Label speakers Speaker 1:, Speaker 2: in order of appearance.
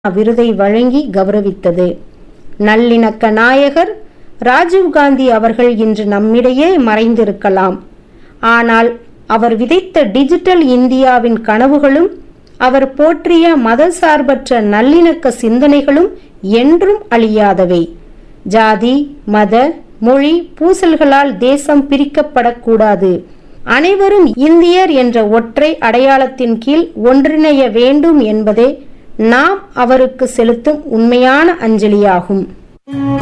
Speaker 1: விருதை வழங்கி கௌரவித்தது நல்லிணக்க நாயகர் ராஜீவ்காந்தி அவர்கள் இன்று நம்மிடையே மறைந்திருக்கலாம் ஆனால் அவர் விதைத்த டிஜிட்டல் இந்தியாவின் கனவுகளும் அவர் போற்றிய மதசார்பற்ற நல்லிணக்க சிந்தனைகளும் என்றும் அழியாதவை ஜாதி மத மொழி பூசல்களால் தேசம் பிரிக்கப்படக்கூடாது அனைவரும் இந்தியர் என்ற ஒற்றை அடையாளத்தின் கீழ் ஒன்றிணைய வேண்டும் என்பதே நாம் அவருக்கு செலுத்தும் உண்மையான அஞ்சலியாகும்